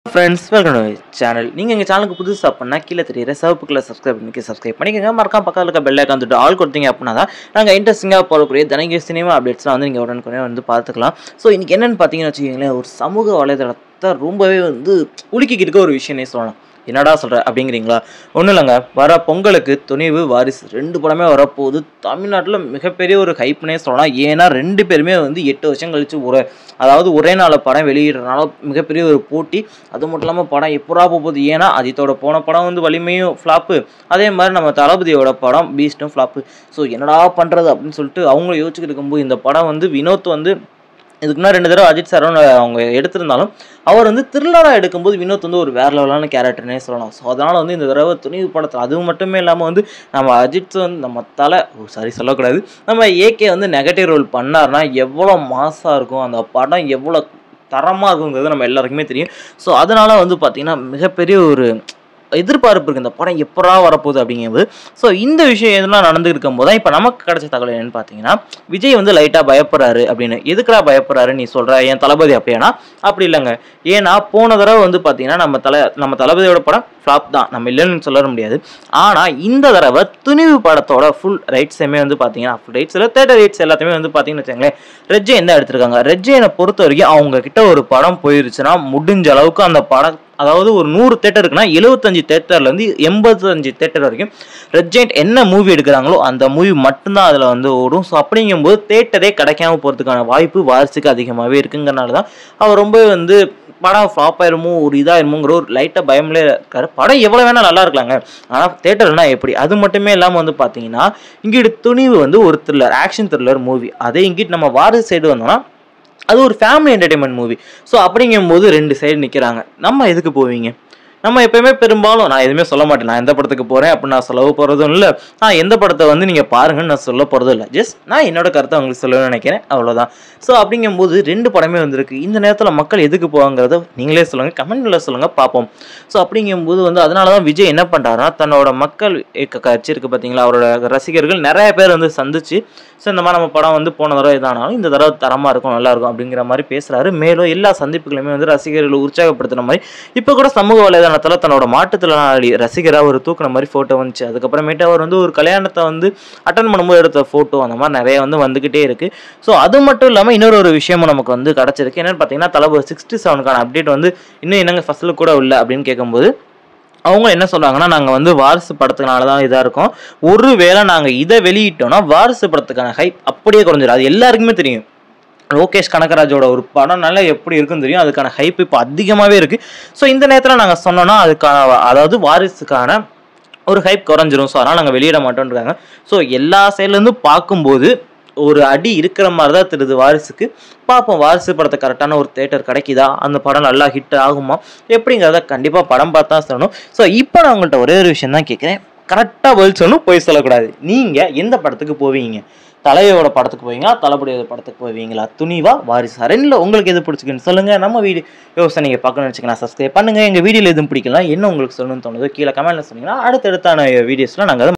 friends welcome to channel நீங்கள் எங்கள் சேனலுக்கு புதுசாக பண்ணால் கீழே தெரியுற சிவப்பு கலர் சப்ஸ்கிரைப் பண்ணி சப்ஸ்கிரைப் பண்ணிக்கோங்க மறக்காம பக்கத்தில் இருக்க பெல்லை வந்துட்டு ஆல் கொடுத்தீங்க அப்படின்னா தான் நாங்கள் இன்ட்ரெஸ்டிங்காக போடக்கூடிய தினங்க சினிமா அப்டேட்ஸ்லாம் வந்து நீங்கள் உடனுக்குடனே வந்து பார்த்துக்கலாம் ஸோ இன்றைக்கி என்னென்னு பார்த்தீங்கன்னு வச்சுக்கோங்களேன் ஒரு சமூக வலைதளத்தை ரொம்பவே வந்து உலுக்கிக்கிட்டு இருக்க ஒரு விஷயமே சொல்லலாம் என்னடா சொல்கிற அப்படிங்கிறீங்களா ஒன்றும் இல்லைங்க வர பொங்கலுக்கு துணிவு வாரிசு ரெண்டு படமே வரப்போகுது தமிழ்நாட்டில் மிகப்பெரிய ஒரு ஹைப்னே சொல்லலாம் ஏன்னா ரெண்டு பேருமே வந்து எட்டு வருஷம் கழிச்சு ஒரு அதாவது ஒரே நாளில் படம் வெளியிடுறதுனால மிகப்பெரிய ஒரு போட்டி அது மட்டும் இல்லாமல் படம் எப்படா போகுது ஏன்னா அஜித்தோட போன படம் வந்து வலிமையும் ஃப்ளாப்பு அதே மாதிரி நம்ம தளபதியோட படம் பீஸ்ட்டும் ஃப்ளாப்பு ஸோ என்னடா பண்ணுறது அப்படின்னு சொல்லிட்டு அவங்க யோசிச்சுட்டு இருக்கும்போது இந்த படம் வந்து வினோத் வந்து இதுக்கு முன்னாடி ரெண்டு தடவை அஜித் சார் அவங்க எடுத்திருந்தாலும் அவர் வந்து த்ரில்லராக எடுக்கும்போது வினோத் வந்து ஒரு வேற லெவலான கேரக்டர்னே சொல்லலாம் ஸோ அதனால் வந்து இந்த தடவை துணிவு படத்தில் அதுவும் மட்டுமே இல்லாமல் வந்து நம்ம அஜித் வந்து நம்ம தலை ஓ சாரி சொல்லக்கூடாது நம்ம ஏகே வந்து நெகட்டிவ் ரோல் பண்ணார்னா எவ்வளோ மாசாக இருக்கும் அந்த படம் எவ்வளோ தரமாக இருக்குங்கிறது நம்ம எல்லாருக்குமே தெரியும் ஸோ அதனால் வந்து பார்த்திங்கன்னா மிகப்பெரிய ஒரு எதிர்பார்ப்பு இருக்குது இந்த படம் எப்படா வரப்போகுது அப்படிங்கும்போது ஸோ இந்த விஷயம் எதுலாம் நடந்துட்டு இருக்கும்போது தான் இப்போ நமக்கு கிடைச்ச தகவல் என்னன்னு பார்த்தீங்கன்னா விஜய் வந்து லைட்டாக பயப்படுறாரு அப்படின்னு எதுக்குடா பயப்படுறாரு நீ சொல்கிற என் தளபதி அப்படியானா அப்படி இல்லைங்க ஏன்னா போன தடவை வந்து பார்த்தீங்கன்னா நம்ம தலை நம்ம தளபதியோட படம் ஃப்ளாப் தான் நம்ம இல்லைன்னு சொல்ல முடியாது ஆனால் இந்த தடவை துணிவு படத்தோட ஃபுல் ரைட்ஸுமே வந்து பார்த்தீங்கன்னா ஃபுல் ரைட்ஸில் தேட்டர் ரைட்ஸ் எல்லாத்தையுமே வந்து பார்த்தீங்கன்னு வச்சுங்களேன் ரெட்ஜை என்ன எடுத்திருக்காங்க ரெட்ஜைனை பொறுத்த வரைக்கும் அவங்க கிட்ட ஒரு படம் போயிருச்சுன்னா முடிஞ்ச அளவுக்கு அந்த படம் அதாவது ஒரு நூறு தேட்டர் இருக்குன்னா எழுபத்தஞ்சு தேட்டர்லேருந்து எண்பத்தஞ்சு தேட்டர் வரைக்கும் ரெட் ஜெயிண்ட் என்ன மூவி எடுக்கிறாங்களோ அந்த மூவி மட்டும்தான் அதில் வந்து ஓடும் ஸோ அப்படிங்கும்போது தேட்டரே கிடைக்காம போகிறதுக்கான வாய்ப்பு வாரிசுக்கு அதிகமாகவே இருக்குங்கிறனால தான் அவர் ரொம்ப வந்து படம் ஃப்ளாப் ஆயிருமோ ஒரு இதாயிருமோங்கிற ஒரு லைட்டாக பயம்லே இருக்காரு படம் எவ்வளோ வேணால் நல்லா இருக்கலாங்க ஆனால் தேட்டர்னா எப்படி அது மட்டுமே இல்லாமல் வந்து பார்த்தீங்கன்னா இங்கிட்டு துணிவு வந்து ஒரு த்ரில்லர் ஆக்ஷன் த்ரில்லர் மூவி அதே இங்கிட்டு நம்ம வாரிசு சைடு வந்தோம்னா அது ஒரு ஃபேமிலி என்டர்டைன்மெண்ட் மூவி ஸோ அப்படிங்கும்போது ரெண்டு சைடு நிற்கிறாங்க நம்ம எதுக்கு போவீங்க நம்ம எப்பயுமே பெரும்பாலும் நான் எதுவுமே சொல்ல மாட்டேன் நான் எந்த படத்துக்கு போகிறேன் அப்படின்னு நான் சொல்லவு போகிறதும் இல்லை நான் எந்த படத்தை வந்து நீங்கள் பாருங்கன்னு நான் சொல்ல போகிறதும் இல்லை ஜஸ்ட் நான் என்னோட கருத்தை உங்களுக்கு சொல்லணும்னு நினைக்கிறேன் அவ்வளோதான் ஸோ அப்படிங்கும்போது ரெண்டு படமே வந்திருக்கு இந்த நேரத்தில் மக்கள் எதுக்கு போவாங்கிறத நீங்களே சொல்லுங்கள் கமெண்ட்டில் சொல்லுங்கள் பார்ப்போம் ஸோ அப்படிங்கும்போது வந்து அதனால தான் விஜய் என்ன பண்ணுறாருன்னா தன்னோட மக்கள் இயக்க கட்சி இருக்குது பார்த்தீங்களா அவரோட ரசிகர்கள் நிறைய பேர் வந்து சந்திச்சு ஸோ இந்த மாதிரி நம்ம படம் வந்து போன தடவை இதானாலும் இந்த தடவை தரமாக இருக்கும் நல்லா இருக்கும் அப்படிங்கிற மாதிரி பேசுகிறாரு மேலும் எல்லா சந்திப்புகளுமே வந்து ரசிகர்களை உற்சாகப்படுத்துன மாதிரி இப்போ கூட சமூக வலைதளத்தில் தன்னோட மாற்றுத்திறனாளி ரசிகராக ஒரு தூக்குன மாதிரி ஃபோட்டோ வந்துச்சு அதுக்கப்புறமேட்டு அவர் வந்து ஒரு கல்யாணத்தை வந்து அட்டன் பண்ணும்போது எடுத்த ஃபோட்டோ அந்த மாதிரி நிறைய வந்து வந்துக்கிட்டே இருக்குது ஸோ அது மட்டும் இல்லாமல் இன்னொரு ஒரு விஷயமும் நமக்கு வந்து கிடச்சிருக்கு என்னென்னு பார்த்தீங்கன்னா தளபதி சிக்ஸ்டி செவனுக்கான அப்டேட் வந்து இன்னும் என்னங்க ஃபஸ்ட்டில் கூட இல்லை அப்படின்னு கேட்கும்போது அவங்க என்ன சொல்கிறாங்கன்னா நாங்கள் வந்து வாரிசு படத்துக்குனால தான் இதாக இருக்கோம் ஒருவேளை நாங்கள் இதை வெளியிட்டோம்னா வாரிசு படத்துக்கான ஹைப் அப்படியே குறைஞ்சிடும் அது எல்லாருக்குமே தெரியும் லோகேஷ் கனகராஜோட ஒரு படம்னால எப்படி இருக்குன்னு தெரியும் அதுக்கான ஹைப் இப்போ அதிகமாகவே இருக்குது ஸோ இந்த நேரத்தில் நாங்கள் சொன்னோன்னா அதுக்கான அதாவது வாரிசுக்கான ஒரு ஹைப் குறைஞ்சிரும் ஸோ அதனால் நாங்கள் வெளியிட மாட்டோன்றாங்க ஸோ எல்லா சைட்லேருந்து பார்க்கும்போது ஒரு அடி இருக்கிற மாதிரி தான் தெரியுது வாரிசுக்கு பார்ப்போம் வாரிசு படத்தை கரெக்டான ஒரு தேட்டர் கிடைக்குதா அந்த படம் நல்லா ஹிட் ஆகுமா எப்படிங்கிறத கண்டிப்பாக படம் பார்த்தா சொல்லணும் ஸோ இப்போ நான் உங்கள்கிட்ட ஒரே ஒரு விஷயம் தான் கேட்குறேன் கரெக்டாக பதில் சொல்லணும் போய் சொல்லக்கூடாது நீங்கள் எந்த படத்துக்கு போவீங்க தலையோட படத்துக்கு போவீங்களா தளபதியோட படத்துக்கு போவீங்களா துணிவா வாரிசா ரெண்டில் உங்களுக்கு எது பிடிச்சிக்குன்னு சொல்லுங்கள் நம்ம வீடியோ யோசனை நீங்கள் பார்க்கணும்னு வச்சுக்கலாம் சப்ஸ்கிரைப் பண்ணுங்கள் எங்கள் வீடியோவில் எதுவும் பிடிக்கலாம் என்ன உங்களுக்கு சொல்லணும்னு தோணுதோ கீழே கமெண்ட்டில் சொன்னீங்கன்னா அடுத்தடுத்தான வீடியோஸில் நாங்கள் அதை